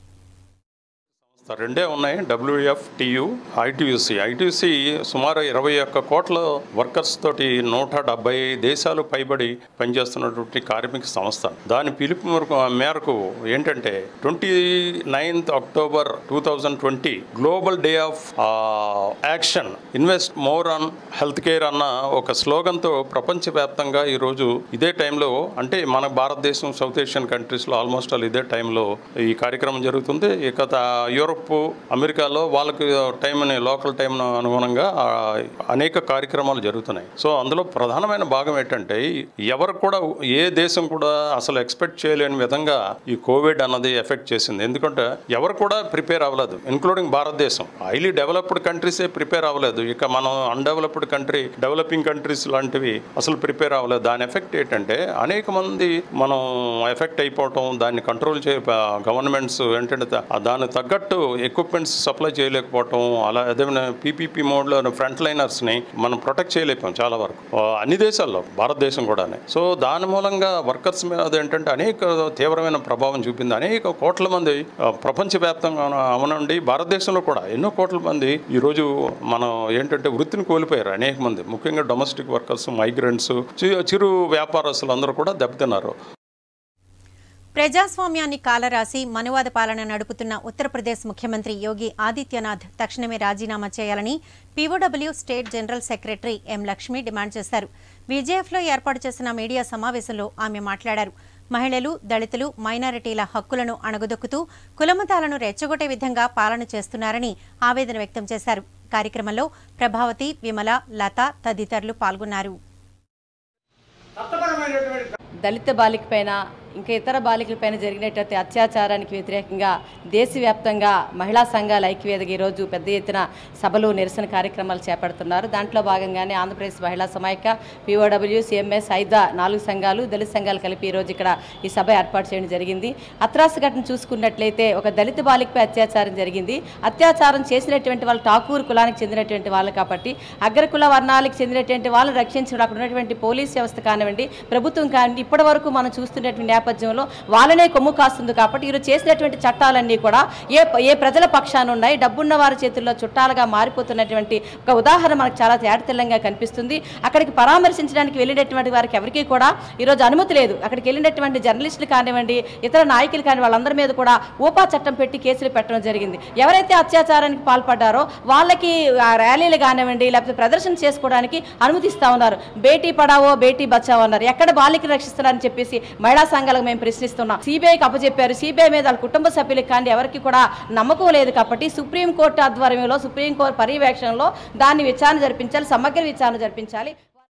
రెండే ఉన్నాయి డబ్ల్యూఎఫ్ టియు ఐటీయూసి ఐటీయూసి సుమారు ఇరవై ఒక్క కోట్ల వర్కర్స్ తోటి నూట డెబ్బై దేశాలు పైబడి పనిచేస్తున్నటువంటి కార్మిక సంస్థ దాని పిలుపు మేరకు మేరకు ఏంటంటే twenty ninth October two thousand twenty global day of action invest more on health care అన్న ఒక స్లోగన్తో ప్రపంచవ్యాప్తంగా ఈరోజు ఇదే టైంలో అంటే మన భారతదేశం సౌత్ ఏషియన్ కంట్రీస్లో ఆల్మోస్ట్ ఆల్ ఇదే టైంలో ఈ కార్యక్రమం జరుగుతుంది ఇక త- యూరోప్ యూరోప్ అమెరికాలో వాళ్ళకి టైంని లోకల్ టైం అనుగుణంగా ఆ, అనేక కార్యక్రమాలు జరుగుతున్నాయి సో అందులో ప్రధానమైన భాగం ఏంటంటే ఎవరు కూడా ఏ దేశం కూడా అసలు ఎక్స్పెక్ట్ చేయలేని విధంగా ఈ కోవిడ్ అన్నది ఎఫెక్ట్ చేసింది ఎందుకంటే ఎవరు కూడా ప్రిపేర్ అవ్వలేదు ఇన్క్లూడింగ్ భారతదేశం హైలీ డెవలప్డ్ కంట్రీసే ప్రిపేర్ అవ్వలేదు ఇక మనం అన్డెవలప్డ్ కంట్రీ డెవలపింగ్ కంట్రీస్ లాంటివి అసలు ప్రిపేర్ అవ్వలేదు దాని ఎఫెక్ట్ ఏంటంటే అనేక మంది మనం ఎఫెక్ట్ అయిపోవటం దాన్ని కంట్రోల్ చే గవర్నమెంట్స్ ఏంటంటే దా- దానికి తగ్గట్టు ఎక్విప్మెంట్స్ సప్లై చేయలేకపోవటం అలా అదేమైనా పీపీపీ మోడ్లో ఫ్రంట్ లైనర్స్ని మనం ప్రొటెక్ట్ చేయలేకపోయాం చాలా వరకు ఆ, అన్ని దేశాల్లో భారతదేశం కూడానే సో దాని మూలంగా వర్కర్స్ మీద ఏంటంటే అనేక తీవ్రమైన ప్రభావం చూపింది అనేక కోట్ల మంది ఆ, ప్రపంచవ్యాప్తంగా అవనండి భారతదేశంలో కూడా ఎన్నో కోట్ల మంది ఈరోజు మనం ఏంటంటే వృత్తిని కోల్పోయారు అనేక మంది ముఖ్యంగా డొమెస్టిక్ వర్కర్స్ మైగ్రెంట్స్ చిరు వ్యాపారస్తులు అందరూ కూడా దెబ్బతిన్నారు ప్రజాస్వామ్యాన్ని కాలరాసి మనువాద పాలన నడుపుతున్న ఉత్తరప్రదేశ్ ముఖ్యమంత్రి యోగి ఆదిత్యనాథ్ తక్షణమే రాజీనామా చేయాలని POW state general secretary M Lakshmi demand చేశారు విజేఎఫ్లో ఏర్పాటు చేసిన మీడియా సమావేశంలో ఆమె మాట్లాడారు మహిళలు దళితులు మైనారిటీల హక్కులను అణగదొక్కుతూ కులమతాలను రెచ్చగొట్టే విధంగా పాలన చేస్తున్నారని ఆవేదన వ్యక్తం చేశారు కార్యక్రమంలో ప్రభావతి విమల లత తదితరులు పాల్గొన్నారు దళిత బాలిక పైన ఇంకా ఇతర బాలికలపైన జరిగినటువంటి అత్యాచారానికి వ్యతిరేకంగా దేశవ్యాప్తంగా మహిళా సంఘాల ఐక్యవేదిక ఈరోజు పెద్ద ఎత్తున సభలు నిరసన కార్యక్రమాలు చేపడుతున్నారు దాంట్లో భాగంగానే ఆంధ్రప్రదేశ్ మహిళా సమాఖ్య పిఓడబ్ల్యూ సిఎంఎస్ ఐదా నాలుగు సంఘాలు దళిత సంఘాలు కలిపి ఈరోజు ఇక్కడ ఈ సభ ఏర్పాటు చేయడం జరిగింది అత్రాస ఘటన చూసుకున్నట్లయితే ఒక దళిత బాలికపై అత్యాచారం జరిగింది అత్యాచారం చేసినటువంటి వాళ్ళు ఠాకూర్ కులానికి చెందినటువంటి వాళ్ళు కాబట్టి అగ్రకుల వర్ణాలకు చెందినటువంటి వాళ్ళని రక్షించడం అక్కడ ఉన్నటువంటి పోలీస్ వ్యవస్థ కానివ్వండి ప్రభుత్వం కానివ్వండి ఇప్పటి వరకు మనం చూస్తున్నటువంటి నేపథ్యంలో వాళ్ళనే కొమ్ము కాస్తుంది కాబట్టి ఈరోజు చేసినటువంటి చట్టాలన్నీ కూడా ఏ ఏ ప్రజల పక్షాన ఉన్నాయి డబ్బున్న వారి చేతుల్లో చుట్టాలుగా మారిపోతున్నటువంటి ఒక ఉదాహరణ మనకు చాలా తేటతెల్లంగా కనిపిస్తుంది అక్కడికి పరామర్శించడానికి వెళ్ళినటువంటి వారికి ఎవరికీ కూడా ఈరోజు అనుమతి లేదు అక్కడికి వెళ్ళినటువంటి జర్నలిస్టులు కానివ్వండి ఇతర నాయకులు కాని వాళ్ళందరి మీద కూడా ఊపా చట్టం పెట్టి కేసులు పెట్టడం జరిగింది ఎవరైతే అత్యాచారానికి పాల్పడ్డారో వాళ్ళకి ఆ ర్యాలీలు కానివ్వండి లేకపోతే ప్రదర్శన చేసుకోవడానికి అనుమతిస్తా ఉన్నారు బేటీ పడావో బేటీ బచావో అన్నారు ఎక్కడ బాలికలు రక్షిస్తున్నారని చెప్పేసి మహిళా సంఘాలకు మేము ప్రశ్నిస్తున్నాం సిబిఐకి అప్పచెప్పారు సిబిఐ మీద వాళ్ళ కుటుంబ సభ్యులకు కానీ ఎవరికి కూడా నమ్మకం లేదు కాబట్టి సుప్రీంకోర్టు ఆధ్వర్యంలో సుప్రీంకోర్టు పర్యవేక్షణలో దాన్ని విచారణ జరిపించాలి సమగ్ర విచారణ జరిపించాలి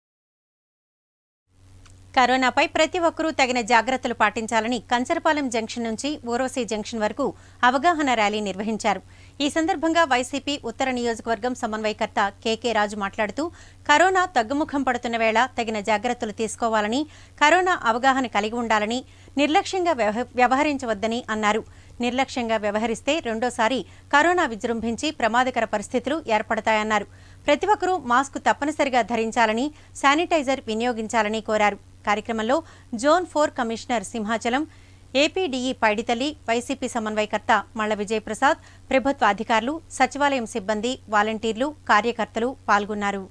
కరోనాపై ప్రతి ఒక్కరూ తగిన జాగ్రత్తలు పాటించాలని కంచరపాలెం జంక్షన్ నుంచి ఊర్వశి జంక్షన్ వరకు అవగాహన ర్యాలీ నిర్వహించారు ఈ సందర్భంగా వైసీపీ ఉత్తర నియోజకవర్గం సమన్వయకర్త కేకే రాజు మాట్లాడుతూ కరోనా తగ్గుముఖం పడుతున్న వేళ తగిన జాగ్రత్తలు తీసుకోవాలని కరోనా అవగాహన కలిగి ఉండాలని నిర్లక్ష్యంగా వ్యవహ- వ్యవహరించవద్దని అన్నారు నిర్లక్ష్యంగా వ్యవహరిస్తే రెండోసారి కరోనా విజృంభించి ప్రమాదకర పరిస్థితులు ఏర్పడతాయన్నారు ప్రతి ఒక్కరూ మాస్క్ తప్పనిసరిగా ధరించాలని శానిటైజర్ వినియోగించాలని కోరారు కార్యక్రమంలో zone four commissioner Simhachalam APDE Paiditalli YCP సమన్వయకర్త మళ్ల విజయప్రసాద్ ప్రభుత్వ అధికారులు సచివాలయం సిబ్బంది వాలంటీర్లు కార్యకర్తలు పాల్గొన్నారు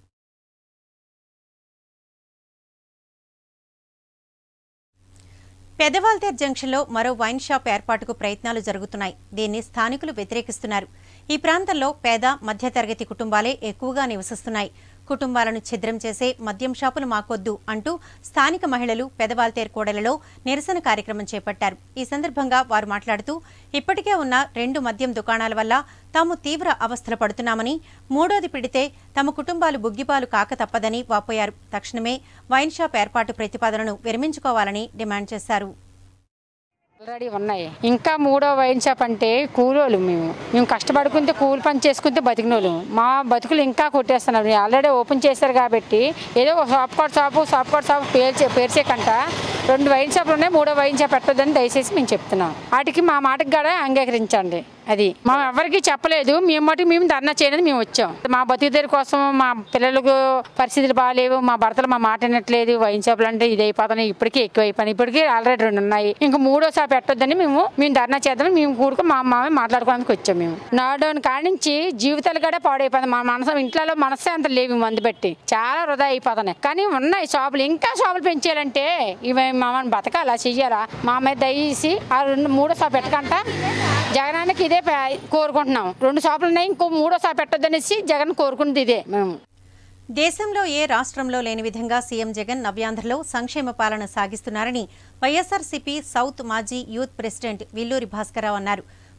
పెదవాల్తేర్ జంక్షన్లో మరో వైన్ షాప్ ఏర్పాటుకు ప్రయత్నాలు జరుగుతున్నాయి దీన్ని స్థానికులు వ్యతిరేకిస్తున్నారు ఈ ప్రాంతంలో పేద మధ్యతరగతి కుటుంబాలే ఎక్కువగా నివసిస్తున్నాయి కుటుంబాలను ఛిద్రం చేసే మద్యం షాపులు మాకొద్దు అంటూ స్థానిక మహిళలు పెదవాల్తేర్ కూడలలో నిరసన కార్యక్రమం చేపట్టారు ఈ సందర్భంగా వారు మాట్లాడుతూ ఇప్పటికే ఉన్న రెండు మద్యం దుకాణాల వల్ల తాము తీవ్ర అవస్థలు పడుతున్నామని మూడోది పిడితే తమ కుటుంబాలు బుగ్గిపాలు కాక తప్పదని వాపోయారు తక్షణమే వైన్ షాప్ ఏర్పాటు ప్రతిపాదనను విరమించుకోవాలని డిమాండ్ చేశారు ఆల్రెడీ ఉన్నాయి ఇంకా మూడో వైన్ షాప్ అంటే కూలోళ్ళు మేము మేము కష్టపడుకుంటే కూలి పని చేసుకుంటే బతికినోళ్ళు మా బతుకులు ఇంకా కొట్టేస్తున్నారు ఆల్రెడీ ఓపెన్ చేశారు కాబట్టి ఏదో ఒక shop card shop shop card shop పేర్చే పేర్చే కంట రెండు వైన్ షాపులు ఉన్నాయి మూడో వైన్ షాప్ పెట్టొద్దని దయచేసి మేము చెప్తున్నాం వాటికి మా మాటకి కూడా అంగీకరించండి అది మా ఎవరికి చెప్పలేదు మేము మటుకు మేము ధర్నా చేయడానికి మేము వచ్చాం మా బతుకుదేరి కోసం మా పిల్లలకు పరిస్థితులు బాగాలేవు మా భర్తలు మా మాట వినట్లేదు వైన్ షాపులు అంటే ఇది అయిపోతున్నాయి ఇప్పటికీ ఎక్కువ అయిపోయినాయి ఇప్పటికీ ఆల్రెడీ రెండు ఉన్నాయి ఇంకా మూడో షాప్ పెట్టొద్దని మేము మేము ధర్నా చేద్దామని మేము కూడుకు మా మామే మాట్లాడుకోవడానికి వచ్చాం మేము లాక్డౌన్ కాడి నుంచి జీవితాలు కూడా పాడైపోతుంది మా మనసు ఇంట్లో మనశ్శాంతి లేవు ఈ మందు బట్టి చాలా వృధా అయిపోతున్నాయి కానీ ఉన్నాయి షాపులు ఇంకా షాపులు పెంచాలంటే ఇవి మామని బతకాలా చెయ్యాలా మా మీద దయచేసి ఆ రెండు మూడో షాప్ పెట్టకంట జగనానికి ఇదే పే- కోరుకుంటున్నాం రెండు షాపులు ఉన్నాయి ఇంకో మూడో షాప్ పెట్టొద్దనేసి జగన్ కోరుకున్నది ఇదే మేము దేశంలో ఏ రాష్ట్రంలో లేని విధంగా సీఎం జగన్ నవ్యాంధ్రలో సంక్షేమ పాలన సాగిస్తున్నారని వైఎస్ఆర్సీపీ సౌత్ మాజీ యూత్ ప్రెసిడెంట్ విల్లూరి భాస్కరరావు అన్నారు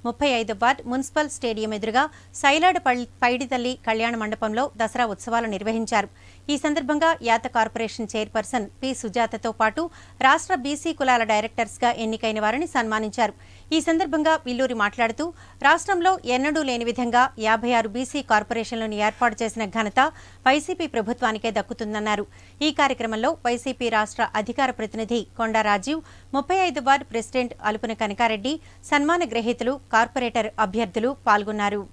ముప్పై ఐదు వార్డ్ మున్సిపల్ స్టేడియం ఎదురుగా సైలాడ్ పల్- పైడితల్లి కళ్యాణ మండపంలో దసరా ఉత్సవాలు నిర్వహించారు ఈ సందర్భంగా యాత కార్పొరేషన్ చైర్పర్సన్ పి సుజాతతో పాటు రాష్ట్ర బీసీ కులాల డైరెక్టర్స్గా ఎన్నికైన వారిని సన్మానించారు ఈ సందర్భంగా విల్లూరి మాట్లాడుతూ రాష్ట్రంలో ఎన్నడూ లేని విధంగా యాభై ఆరు బీసీ కార్పొరేషన్లను ఏర్పాటు చేసిన ఘనత వైసీపీ ప్రభుత్వానికే దక్కుతుందన్నారు ఈ కార్యక్రమంలో వైసీపీ రాష్ట్ర అధికార ప్రతినిధి కొండా రాజీవ్ ముప్పై ఐదు వార్డు ప్రెసిడెంట్ అలుపున కనకారెడ్డి సన్మాన గ్రహీతలు కార్పొరేటర్ అభ్యర్థులు పాల్గొన్నారు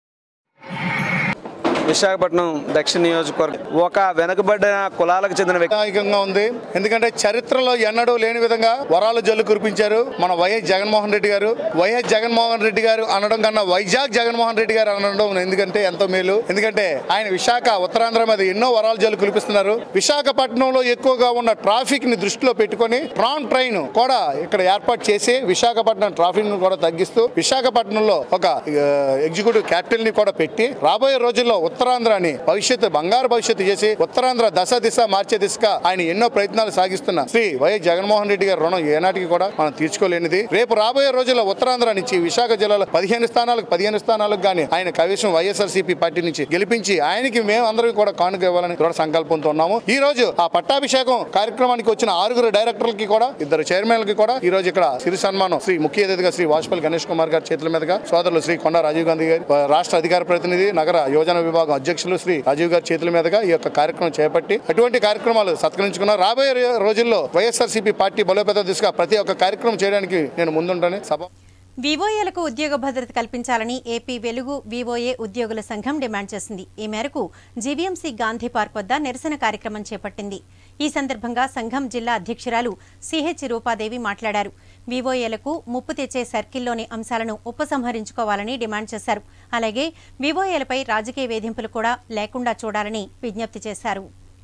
విశాఖపట్నం దక్షిణ నియోజకవర్గం ఒక వెనుకబడిన కులాలకు చెందిన వ్యక్తి నాయకంగా ఉంది ఎందుకంటే చరిత్రలో ఎన్నడూ లేని విధంగా వరాలు జల్లు కురిపించారు మన వైఎస్ జగన్మోహన్ రెడ్డి గారు వైఎస్ జగన్మోహన్ రెడ్డి గారు అనడం కన్నా వైజాగ్ జగన్మోహన్ రెడ్డి గారు అనడం ఎందుకంటే ఎంతో మేలు ఎందుకంటే ఆయన విశాఖ ఉత్తరాంధ్ర మీద ఎన్నో వరాలు జల్లు కురిపిస్తున్నారు విశాఖపట్నంలో ఎక్కువగా ఉన్న ట్రాఫిక్ ని దృష్టిలో పెట్టుకొని ట్రాన్ ట్రైన్ కూడా ఇక్కడ ఏర్పాటు చేసి విశాఖపట్నం ట్రాఫిక్ ను కూడా తగ్గిస్తూ విశాఖపట్నంలో ఒక ఆ, ఎగ్జిక్యూటివ్ క్యాపిటల్ ని కూడా పెట్టి రాబోయే రోజుల్లో ఉత్తరాంధ్రని భవిష్యత్తు బంగారు భవిష్యత్తు చేసి ఉత్తరాంధ్ర దశ దిశ మార్చే దిశగా ఆయన ఎన్నో ప్రయత్నాలు సాగిస్తున్న శ్రీ వైఎస్ జగన్మోహన్ రెడ్డి గారి రుణం ఏనాటికి కూడా మనం తీర్చుకోలేనిది రేపు రాబోయే రోజుల్లో ఉత్తరాంధ్ర నుంచి విశాఖ జిల్లాలో పదిహేను స్థానాలకు పదిహేను స్థానాలకు గానీ ఆయన కవిసం వైఎస్ఆర్సీపీ పార్టీ నుంచి గెలిపించి ఆయనకి మేము అందరం కూడా కానుక ఇవ్వాలని దృఢ సంకల్పంతో ఉన్నాము ఈ రోజు ఆ పట్టాభిషేకం కార్యక్రమానికి వచ్చిన ఆరుగురు డైరెక్టర్లకి కూడా ఇద్దరు చైర్మన్లకి కూడా ఈ రోజు ఇక్కడ సిరి సన్మానం శ్రీ ముఖ్య అతిథిగా శ్రీ వాజ్పేయి గణేష్ కుమార్ గారి చేతుల మీదుగా సోదరులు శ్రీ కొండ రాజీవ్ గాంధీ గారి రాష్ట్ర అధికార ప్రతినిధి నగర యోజన విభాగం అధ్యక్షులు శ్రీ రాజీవ్ గారి చేతుల మీదుగా ఈ యొక్క కార్యక్రమం చేపట్టి అటువంటి కార్యక్రమాలు సత్కరించుకున్నారు రాబోయే రో- రోజుల్లో వైఎస్ఆర్సీపీ పార్టీ బలోపేత దిశగా ప్రతి ఒక్క కార్యక్రమం చేయడానికి నేను ముందుంటాను సభ వివోఏలకు ఉద్యోగ భద్రత కల్పించాలని ఏపీ వెలుగు వివోఏ ఉద్యోగుల సంఘం డిమాండ్ చేసింది ఈ మేరకు జీవీఎంసీ గాంధీ పార్క్ వద్ద నిరసన కార్యక్రమం చేపట్టింది ఈ సందర్భంగా సంఘం జిల్లా అధ్యక్షురాలు సిహెచ్ రూపాదేవి మాట్లాడారు వివోఏలకు ముప్పు తెచ్చే సర్కిల్లోని అంశాలను ఉపసంహరించుకోవాలని డిమాండ్ చేశారు అలాగే వివోఏలపై రాజకీయ వేధింపులు కూడా లేకుండా చూడాలని విజ్ఞప్తి చేశారు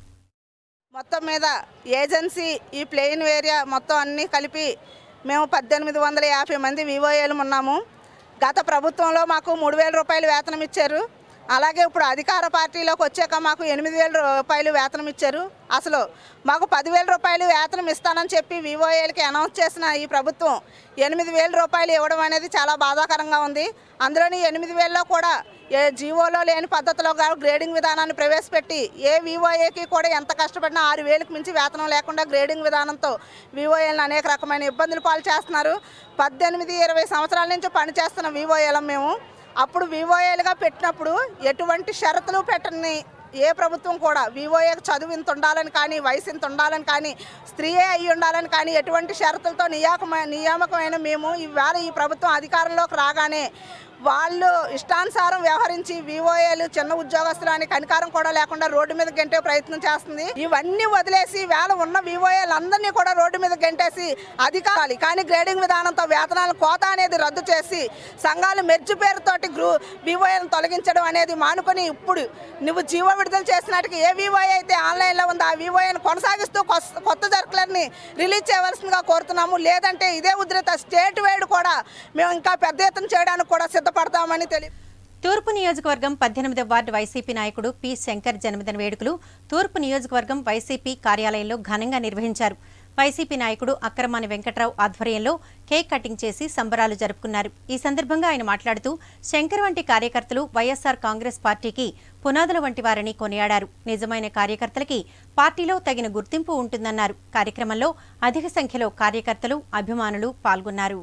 మొత్తం మీద ఏజెన్సీ ఈ ప్లెయిన్ ఏరియా మొత్తం అన్నీ కలిపి మేము పద్దెనిమిది వందల యాభై మంది వివోఏలు ఉన్నాము గత ప్రభుత్వంలో మాకు మూడు వేల రూపాయలు వేతనం ఇచ్చారు అలాగే ఇప్పుడు అధికార పార్టీలోకి వచ్చాక మాకు ఎనిమిది వేల రూపాయలు వేతనం ఇచ్చారు అసలు మాకు పదివేల రూపాయలు వేతనం ఇస్తానని చెప్పి వివోఏలకి అనౌన్స్ చేసిన ఈ ప్రభుత్వం ఎనిమిది వేల రూపాయలు ఇవ్వడం అనేది చాలా బాధాకరంగా ఉంది అందులోని ఎనిమిది వేలలో కూడా ఏ జీవోలో లేని పద్ధతిలో గా గ్రేడింగ్ విధానాన్ని ప్రవేశపెట్టి ఏ వివోఏకి కూడా ఎంత కష్టపడినా ఆరు వేలకు మించి వేతనం లేకుండా గ్రేడింగ్ విధానంతో వివోఏలను అనేక రకమైన ఇబ్బందులు పాలు చేస్తున్నారు పద్దెనిమిది ఇరవై సంవత్సరాల నుంచి పనిచేస్తున్న వివోఏలం మేము అప్పుడు వివోఏలుగా పెట్టినప్పుడు ఎటువంటి షరతులు పెట్టని ఏ ప్రభుత్వం కూడా వివోఏకి చదువు ఇంత ఉండాలని కానీ వయసు ఇంత ఉండాలని కానీ స్త్రీయే అయి ఉండాలని కానీ ఎటువంటి షరతులతో నియామకమైన నియామకమైన మేము ఈవేళ ఈ ప్రభుత్వం అధికారంలోకి రాగానే వాళ్ళు ఇష్టానుసారం వ్యవహరించి వివోఏలు చిన్న ఉద్యోగస్తులని కనికారం కూడా లేకుండా రోడ్డు మీద గెంటే ప్రయత్నం చేస్తుంది ఇవన్నీ వదిలేసి వేళ ఉన్న వివోఏలు అందరినీ కూడా రోడ్డు మీద గెంటేసి అధికారాలు కానీ గ్రేడింగ్ విధానంతో వేతనాల కోత అనేది రద్దు చేసి సంఘాలు మెర్జు పేరుతోటి గ్రూ వివోఏలను తొలగించడం అనేది మానుకొని ఇప్పుడు నువ్వు జీవో విడుదల చేసినట్టుగా ఏ వివోఏ అయితే ఆన్లైన్లో ఉందో ఆ వివోఏను కొనసాగిస్తూ కొస్- కొత్త సర్కులర్ని రిలీజ్ చేయవలసిందిగా కోరుతున్నాము లేదంటే ఇదే ఉద్రిత స్టేట్ వైడ్ కూడా మేము ఇంకా పెద్ద ఎత్తున చేయడానికి కూడా సిద్ధపడతామని తెలియ తూర్పు నియోజకవర్గం పద్దెనిమిదవ వార్డు వైసీపీ నాయకుడు పి శంకర్ జన్మదిన వేడుకలు తూర్పు నియోజకవర్గం వైసీపీ కార్యాలయంలో ఘనంగా నిర్వహించారు వైసీపీ నాయకుడు అక్రమాని వెంకట్రావు ఆధ్వర్యంలో కేక్ కటింగ్ చేసి సంబరాలు జరుపుకున్నారు ఈ సందర్భంగా ఆయన మాట్లాడుతూ శంకర్ వంటి కార్యకర్తలు వైఎస్ఆర్ కాంగ్రెస్ పార్టీకి పునాదుల వంటి వారని కొనియాడారు నిజమైన కార్యకర్తలకి పార్టీలో తగిన గుర్తింపు ఉంటుందన్నారు కార్యక్రమంలో అధిక సంఖ్యలో కార్యకర్తలు అభిమానులు పాల్గొన్నారు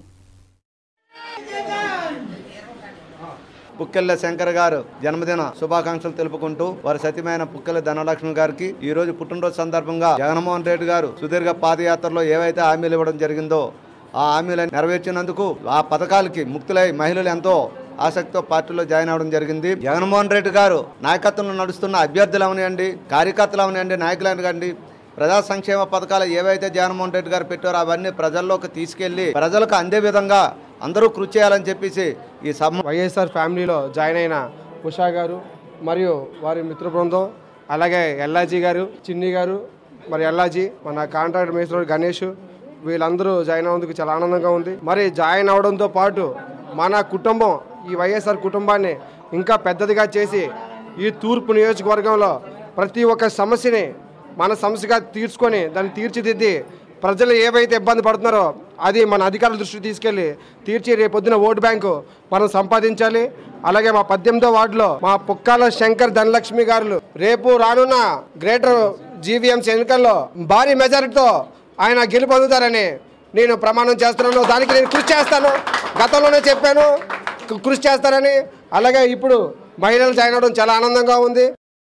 పుక్కెళ్ళ శంకర్ గారు జన్మదిన శుభాకాంక్షలు తెలుపుకుంటూ వారి సతీమైన పుక్కెళ్ళ ధనలక్ష్మి గారికి ఈ రోజు పుట్టినరోజు సందర్భంగా జగన్మోహన్ రెడ్డి గారు సుదీర్ఘ పాదయాత్రలో ఏవైతే హామీలు ఇవ్వడం జరిగిందో ఆ హామీలను నెరవేర్చినందుకు ఆ పథకాలకి ముక్తులై మహిళలు ఎంతో ఆసక్తితో పార్టీలో జాయిన్ అవడం జరిగింది జగన్మోహన్ రెడ్డి గారు నాయకత్వంలో నడుస్తున్న అభ్యర్థులు అవనివ్వండి కార్యకర్తలు అవనివ్వండి నాయకులు అవనివ్వండి ప్రజా సంక్షేమ పథకాలు ఏవైతే జగన్మోహన్ రెడ్డి గారు పెట్టారో అవన్నీ ప్రజల్లోకి తీసుకెళ్లి ప్రజలకు అందే విధంగా అందరూ కృషి చేయాలని చెప్పేసి ఈ సభ వైఎస్ఆర్ ఫ్యామిలీలో జాయిన్ అయిన ఉషా గారు మరియు వారి మిత్ర బృందం అలాగే ఎల్లాజీ గారు చిన్ని గారు మరి ఎల్లాజీ మన కాంట్రాక్ట్ మేస్త్రి గణేష్ వీళ్ళందరూ జాయిన్ అవ్వడానికి చాలా ఆనందంగా ఉంది మరి జాయిన్ అవడంతో పాటు మన కుటుంబం ఈ వైఎస్ఆర్ కుటుంబాన్ని ఇంకా పెద్దదిగా చేసి ఈ తూర్పు నియోజకవర్గంలో ప్రతి ఒక్క సమస్యని మన సమస్యగా తీర్చుకొని దాన్ని తీర్చిదిద్ది ప్రజలు ఏవైతే ఇబ్బంది పడుతున్నారో అది మన అధికారుల దృష్టికి తీసుకెళ్లి తీర్చి రేపొద్దున ఓటు బ్యాంకు మనం సంపాదించాలి అలాగే మా పద్దెనిమిదో వార్డులో మా పుక్కాల శంకర్ ధనలక్ష్మి గారు రేపు రానున్న గ్రేటర్ జీవీఎంసీ ఎన్నికల్లో భారీ మెజారిటీతో ఆయన గెలుపొందుతారని నేను ప్రమాణం చేస్తున్నాను దానికి నేను కృషి చేస్తాను గతంలోనే చెప్పాను కు- కృషి చేస్తారని అలాగే ఇప్పుడు మహిళలు జాయిన్ అవడం చాలా ఆనందంగా ఉంది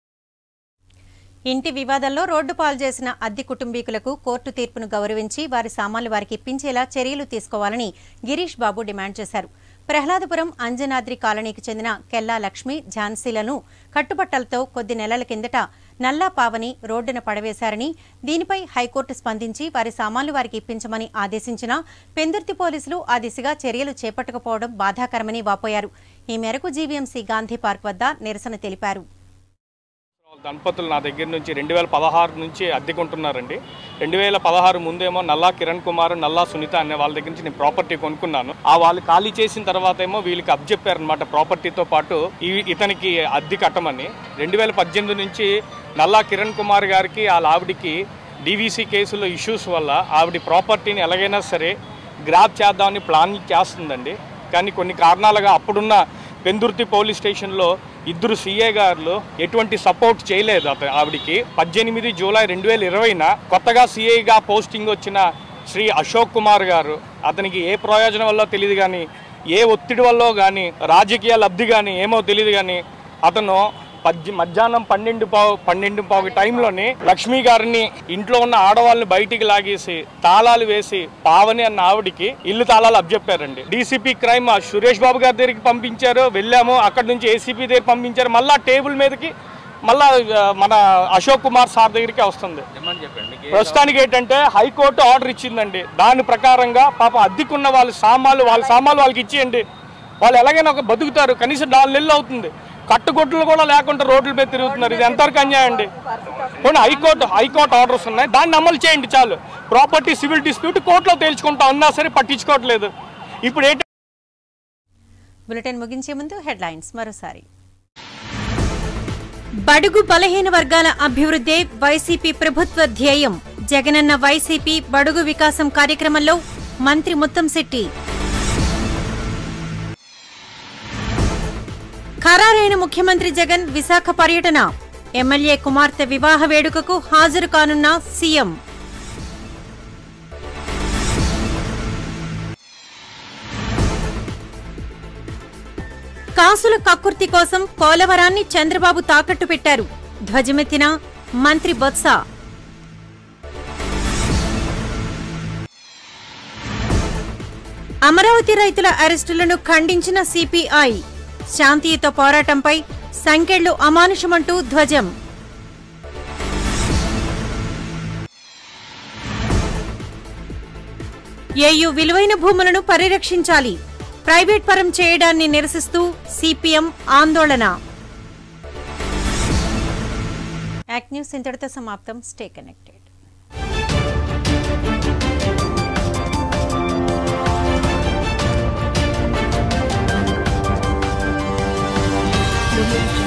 ఇంటి వివాదంలో రోడ్డు పాలు చేసిన అద్దె కుటుంబీకులకు కోర్టు తీర్పును గౌరవించి వారి సామాన్లు వారికి ఇప్పించేలా చర్యలు తీసుకోవాలని గిరీష్ బాబు డిమాండ్ చేశారు ప్రహ్లాదపురం అంజనాద్రి కాలనీకి చెందిన కెల్లా లక్ష్మి ఝాన్సీలను కట్టుబట్టలతో కొద్ది నెలల కిందట నల్లా పావని రోడ్డున పడవేశారని దీనిపై హైకోర్టు స్పందించి వారి సామాన్లు వారికి ఇప్పించమని ఆదేశించినా పెందుర్తి పోలీసులు ఆ దిశగా చర్యలు చేపట్టకపోవడం బాధాకరమని వాపోయారు ఈ మేరకు జీవీఎంసీ గాంధీ పార్క్ వద్ద నిరసన తెలిపారు దంపతులు నా దగ్గర నుంచి రెండు వేల పదహారు నుంచి అద్దెకుంటున్నారండి రెండు వేల పదహారు ముందేమో నల్లా కిరణ్ కుమార్ నల్లా సునీత అనే వాళ్ళ దగ్గర నుంచి నేను ప్రాపర్టీ కొనుక్కున్నాను ఆ వాళ్ళు ఖాళీ చేసిన తర్వాత ఏమో వీళ్ళకి అబ్జెప్పారనమాట ప్రాపర్టీతో పాటు ఈ ఇతనికి అద్దె కట్టమని రెండు వేల పద్దెనిమిది నుంచి నల్లా కిరణ్ కుమార్ గారికి వాళ్ళ ఆవిడికి డీవీసీ కేసులో ఇష్యూస్ వల్ల ఆవిడ ప్రాపర్టీని ఎలాగైనా సరే గ్రాప్ చేద్దామని ప్లాన్ చేస్తుందండి కానీ కొన్ని కారణాలుగా అప్పుడున్న పెందుర్తి పోలీస్ స్టేషన్లో ఇద్దరు సీఏ గారు ఎటువంటి సపోర్ట్ చేయలేదు అత ఆవిడికి పద్దెనిమిది జూలై రెండు వేల ఇరవైన కొత్తగా సీఐగా పోస్టింగ్ వచ్చిన శ్రీ అశోక్ కుమార్ గారు అతనికి ఏ ప్రయోజనం వల్ల తెలియదు కానీ ఏ ఒత్తిడి వల్ల కానీ రాజకీయ లబ్ధి కానీ ఏమో తెలియదు కానీ అతను పద్ది మధ్యాహ్నం పన్నెండు పావు పన్నెండు పావు టైంలోని లక్ష్మి గారిని ఇంట్లో ఉన్న ఆడవాళ్ళని బయటికి లాగేసి తాళాలు వేసి పావని అన్న ఆవిడికి ఇల్లు తాళాలు అబ్జెప్పారండి డీసీపీ క్రైమ్ ఆ సురేష్ బాబు గారి దగ్గరికి పంపించారు వెళ్ళాము అక్కడ నుంచి ఏసీపీ దగ్గర పంపించారు మళ్ళా టేబుల్ మీదకి మళ్ళా ఆ, మన అశోక్ కుమార్ సార్ దగ్గరికి వస్తుంది ప్రస్తుతానికి ఏంటంటే హైకోర్టు ఆర్డర్ ఇచ్చిందండి దాని ప్రకారంగా పాప అద్దెకున్న వాళ్ళ సామాన్లు వాళ్ళ సామాన్లు వాళ్ళకి ఇచ్చేయండి వాళ్ళు ఎలాగైనా ఒక బతుకుతారు కనీసం నాలుగు నెలలు అవుతుంది కట్టుకొట్లు కూడా లేకుండా రోడ్ల మీద తిరుగుతున్నారు ఇది ఎంతవరకు అన్యాయం అండి పోనీ హైకోర్టు హైకోర్టు ఆర్డర్స్ ఉన్నాయి దాన్ని అమలు చేయండి చాలు ప్రాపర్టీ సివిల్ డిస్ప్యూట్ కోర్టులో తేల్చుకుంటా ఉన్నా సరే పట్టించుకోవట్లేదు ఇప్పుడు ఏంటి బులెటిన్ ముగించే ముందు హెడ్లైన్స్ మరోసారి బడుగు బలహీన వర్గాల అభివృద్ధే వైసీపీ ప్రభుత్వ ధ్యేయం జగనన్న వైసీపీ బడుగు వికాసం కార్యక్రమంలో మంత్రి ముత్తంశెట్టి ఖరారైన ముఖ్యమంత్రి జగన్ విశాఖ పర్యటన ఎమ్మెల్యే కుమార్తె వివాహ వేడుకకు హాజరు కానున్న సీఎం కాసుల కక్కుర్తి కోసం పోలవరాన్ని చంద్రబాబు తాకట్టు పెట్టారు ధ్వజమెత్తిన మంత్రి బొత్స అమరావతి రైతుల అరెస్టులను ఖండించిన సిపిఐ శాంతియుత పోరాటంపై సంకెళ్లు అమానుషమంటూ ధ్వజం ఏయు విలువైన భూములను పరిరక్షించాలి ప్రైవేట్ పరం చేయడాన్ని నిరసిస్తూ సిపిఎం ఆందోళన యాక్ట్ న్యూస్ ఇంతటితో సమాప్తం స్టే కనెక్టెడ్ Thank you.